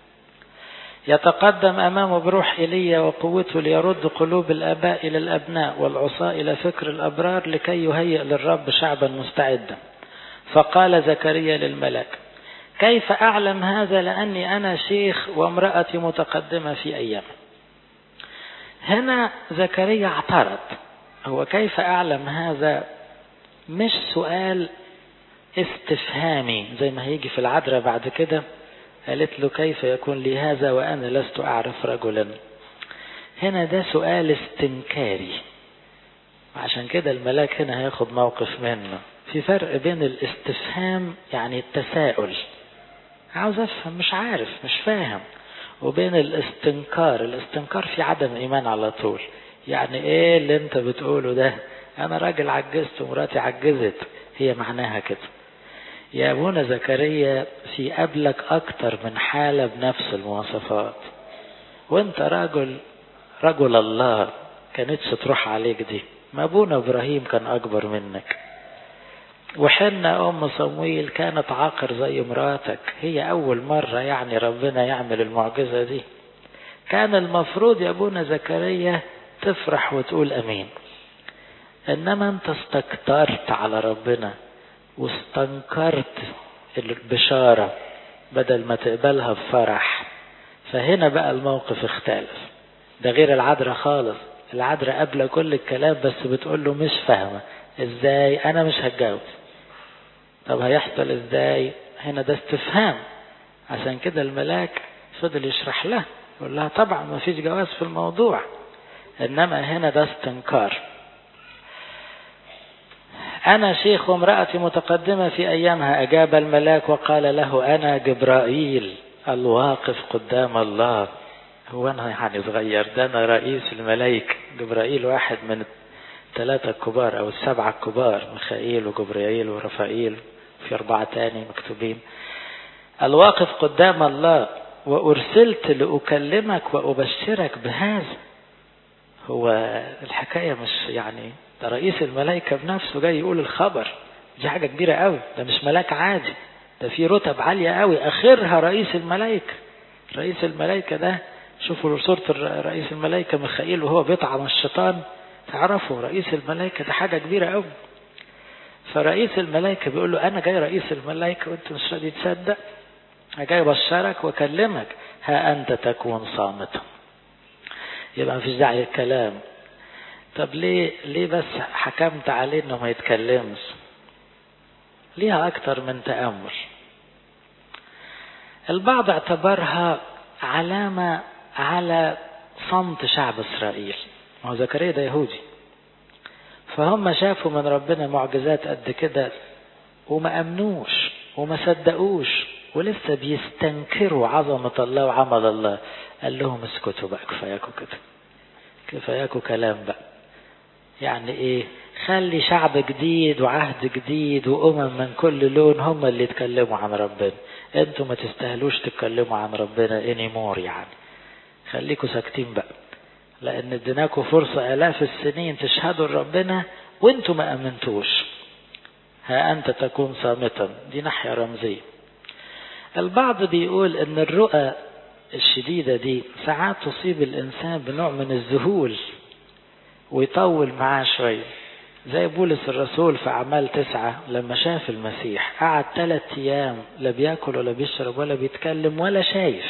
يتقدم أمامه بروح إيليا وقوته ليرد قلوب الآباء إلى الأبناء والعصاة إلى فكر الأبرار لكي يهيئ للرب شعبا مستعدا فقال زكريا للملك كيف أعلم هذا لأني أنا شيخ وامرأتي متقدمة في أيام هنا زكريا اعترض هو كيف أعلم هذا مش سؤال استفهامي زي ما هيجي في العذراء بعد كده قالت له كيف يكون لي هذا وأنا لست أعرف رجلا هنا ده سؤال استنكاري عشان كده الملاك هنا هياخد موقف منه في فرق بين الاستفهام يعني التساؤل عاوز افهم مش عارف مش فاهم وبين الاستنكار الاستنكار في عدم ايمان على طول يعني ايه اللي انت بتقوله ده انا راجل عجزت ومراتي عجزت هي معناها كده يا ابونا زكريا في قبلك اكتر من حالة بنفس المواصفات وانت راجل رجل الله كانتش تروح عليك دي ما ابونا ابراهيم كان اكبر منك وحنا ام صمويل كانت عاقر زي مراتك هي اول مرة يعني ربنا يعمل المعجزة دي كان المفروض يا ابونا زكريا تفرح وتقول امين انما انت استكترت على ربنا واستنكرت البشارة بدل ما تقبلها بفرح فهنا بقى الموقف اختلف ده غير العذراء خالص العذراء قبل كل الكلام بس بتقول له مش فاهمة ازاي انا مش هتجاوز طب هيحصل ازاي هنا ده استفهام عشان كده الملاك فضل يشرح لها يقول لها طبعا ما فيش جواز في الموضوع انما هنا ده استنكار أنا شيخ وامرأتي متقدمة في أيامها أجاب الملاك وقال له أنا جبرائيل الواقف قدام الله هو أنا يعني صغير ده أنا رئيس الملائكة جبرائيل واحد من الثلاثة الكبار أو السبعة الكبار ميخائيل وجبرائيل ورفائيل في أربعة تاني مكتوبين الواقف قدام الله وأرسلت لأكلمك وأبشرك بهذا هو الحكاية مش يعني ده رئيس الملائكة بنفسه جاي يقول الخبر دي حاجة كبيرة قوي ده مش ملاك عادي ده في رتب عالية قوي آخرها رئيس الملائكة رئيس الملائكة ده شوفوا صورة رئيس الملائكة ميخائيل وهو بيطعم الشيطان تعرفوا رئيس الملائكة ده حاجة كبيرة قوي فرئيس الملائكة بيقول له أنا جاي رئيس الملائكة وأنت مش راضي تصدق أنا جاي أبشرك وأكلمك ها أنت تكون صامتا يبقى مفيش داعي للكلام طب ليه ليه بس حكمت عليه انه ما يتكلمش ليها اكتر من تأمل البعض اعتبرها علامة على صمت شعب اسرائيل ما هو زكريا ده يهودي فهم شافوا من ربنا معجزات قد كده وما امنوش وما صدقوش ولسه بيستنكروا عظمة الله وعمل الله قال لهم اسكتوا بقى كفاياكوا كده كفاياكوا كلام بقى يعني ايه خلي شعب جديد وعهد جديد وامم من كل لون هم اللي يتكلموا عن ربنا انتوا ما تستاهلوش تتكلموا عن ربنا اني مور يعني خليكوا ساكتين بقى لان اديناكوا فرصة الاف السنين تشهدوا لربنا وانتوا ما امنتوش ها انت تكون صامتا دي ناحية رمزية البعض بيقول ان الرؤى الشديدة دي ساعات تصيب الانسان بنوع من الذهول ويطول معاه شوية زي بولس الرسول في أعمال تسعة لما شاف المسيح قعد ثلاث أيام لا بياكل ولا بيشرب ولا بيتكلم ولا شايف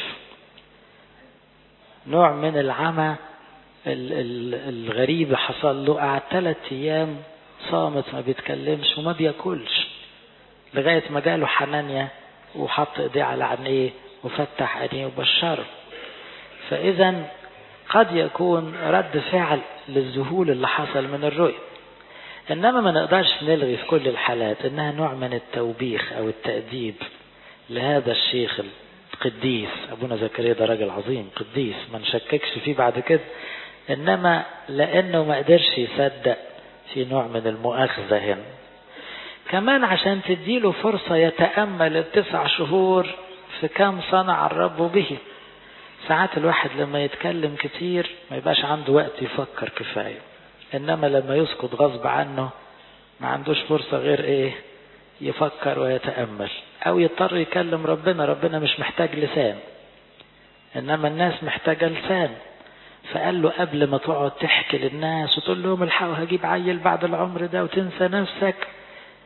نوع من العمى الغريب حصل له قعد ثلاث أيام صامت ما بيتكلمش وما بياكلش لغاية ما جاله حنانيا وحط ايديه على عينيه وفتح عينيه وبشره فإذا قد يكون رد فعل للذهول اللي حصل من الرؤية إنما ما نقدرش نلغي في كل الحالات إنها نوع من التوبيخ أو التأديب لهذا الشيخ القديس أبونا زكريا ده راجل عظيم قديس ما نشككش فيه بعد كده إنما لأنه ما قدرش يصدق في نوع من المؤاخذة هنا كمان عشان تديله فرصة يتأمل التسع شهور في كم صنع الرب به ساعات الواحد لما يتكلم كتير ما يبقاش عنده وقت يفكر كفاية إنما لما يسكت غصب عنه ما عندوش فرصة غير إيه يفكر ويتأمل أو يضطر يكلم ربنا ربنا مش محتاج لسان إنما الناس محتاجة لسان فقال له قبل ما تقعد تحكي للناس وتقول لهم الحقوا هجيب عيل بعد العمر ده وتنسى نفسك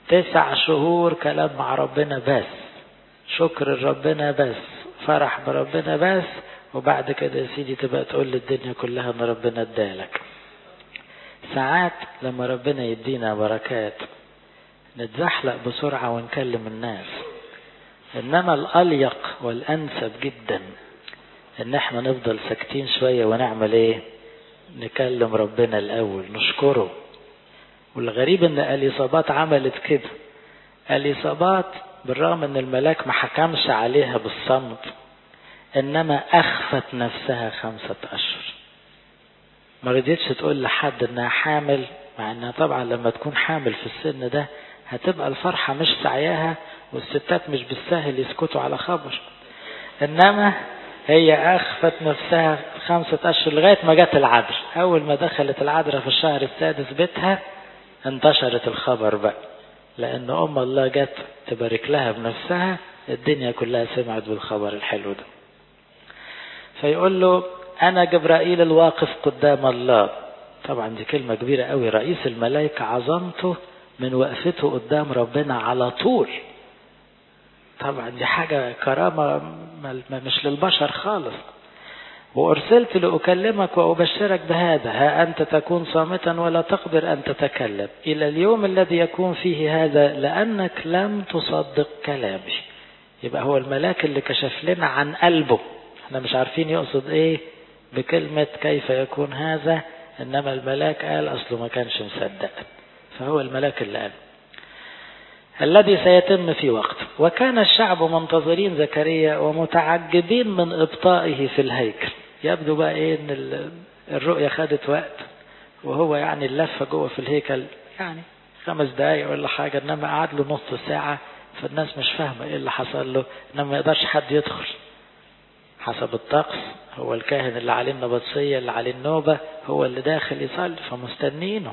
تسع شهور كلام مع ربنا بس شكر ربنا بس فرح بربنا بس وبعد كده يا سيدي تبقى تقول للدنيا كلها ان ربنا ادالك ساعات لما ربنا يدينا بركات نتزحلق بسرعة ونكلم الناس انما الاليق والانسب جدا ان احنا نفضل ساكتين شوية ونعمل ايه نكلم ربنا الاول نشكره والغريب ان اليصابات عملت كده اليصابات بالرغم ان الملاك ما حكمش عليها بالصمت انما اخفت نفسها خمسة اشهر ما رضيتش تقول لحد انها حامل مع انها طبعا لما تكون حامل في السن ده هتبقى الفرحة مش سعياها والستات مش بالسهل يسكتوا على خبر انما هي اخفت نفسها خمسة اشهر لغاية ما جت العذر اول ما دخلت العذراء في الشهر السادس بيتها انتشرت الخبر بقى لان ام الله جت تبارك لها بنفسها الدنيا كلها سمعت بالخبر الحلو ده فيقول له انا جبرائيل الواقف قدام الله طبعا دي كلمة كبيرة قوي رئيس الملائكة عظمته من وقفته قدام ربنا على طول طبعا دي حاجة كرامة مش للبشر خالص وأرسلت لأكلمك وأبشرك بهذا ها أنت تكون صامتا ولا تقدر أن تتكلم إلى اليوم الذي يكون فيه هذا لأنك لم تصدق كلامي يبقى هو الملاك اللي كشف لنا عن قلبه احنا مش عارفين يقصد ايه بكلمة كيف يكون هذا انما الملاك قال اصله ما كانش مصدق فهو الملاك اللي قال الذي سيتم في وقت وكان الشعب منتظرين زكريا ومتعجبين من ابطائه في الهيكل يبدو بقى ايه ان الرؤية خدت وقت وهو يعني اللفة جوه في الهيكل يعني خمس دقايق ولا حاجة انما قعد له نص ساعة فالناس مش فاهمة ايه اللي حصل له انما ما يقدرش حد يدخل حسب الطقس هو الكاهن اللي عليه النبطسية اللي عليه النوبة هو اللي داخل يصلي فمستنينه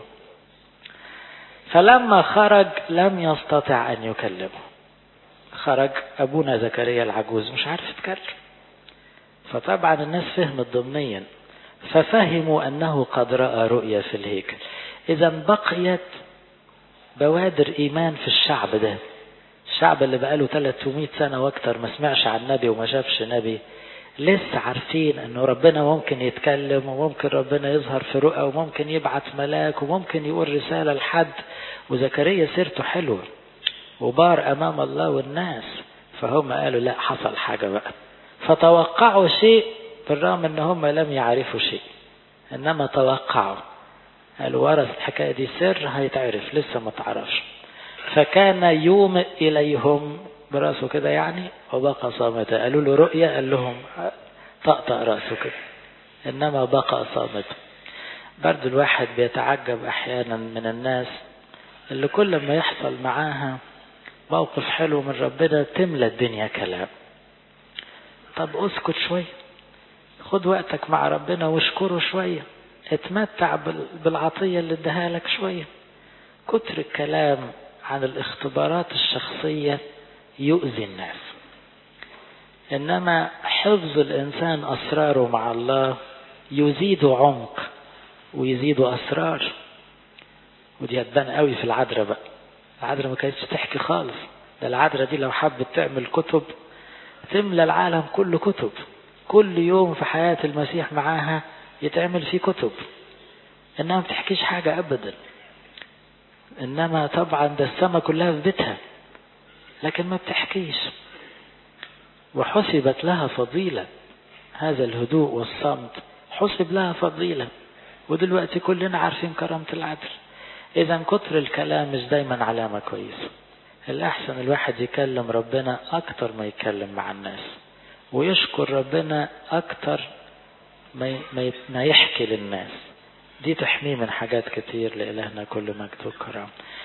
فلما خرج لم يستطع أن يكلمه خرج أبونا زكريا العجوز مش عارف يتكلم فطبعا الناس فهمت ضمنيا ففهموا أنه قد رأى رؤيا في الهيكل إذا بقيت بوادر إيمان في الشعب ده الشعب اللي بقاله 300 سنة واكتر ما سمعش عن نبي وما شافش نبي لسه عارفين انه ربنا ممكن يتكلم وممكن ربنا يظهر في رؤى وممكن يبعت ملاك وممكن يقول رسالة لحد وزكريا سيرته حلوة وبار امام الله والناس فهم قالوا لا حصل حاجة بقى فتوقعوا شيء بالرغم ان هم لم يعرفوا شيء انما توقعوا قالوا ورث الحكاية دي سر هيتعرف لسه ما تعرفش فكان يومئ إليهم براسه كده يعني وبقى صامتا قالوا له رؤيا قال لهم طقطق راسه كده إنما بقى صامتا برضو الواحد بيتعجب أحيانا من الناس اللي كل ما يحصل معاها موقف حلو من ربنا تملى الدنيا كلام طب اسكت شوية خد وقتك مع ربنا واشكره شوية اتمتع بالعطية اللي اداها لك شوية كتر الكلام عن الاختبارات الشخصية يؤذي الناس إنما حفظ الإنسان أسراره مع الله يزيد عمق ويزيد أسرار ودي هتبان قوي في العذراء بقى العذراء ما كانتش تحكي خالص ده العذراء دي لو حبت تعمل كتب تملى العالم كله كتب كل يوم في حياة المسيح معاها يتعمل فيه كتب إنها ما بتحكيش حاجة أبدا إنما طبعا ده السماء كلها في بيتها لكن ما بتحكيش وحسبت لها فضيلة هذا الهدوء والصمت حسب لها فضيلة ودلوقتي كلنا عارفين كرامة العدل إذا كتر الكلام مش دايما علامة كويسة الأحسن الواحد يكلم ربنا أكتر ما يتكلم مع الناس ويشكر ربنا أكتر ما يحكي للناس دي تحميه من حاجات كتير لإلهنا كل مجد وكرام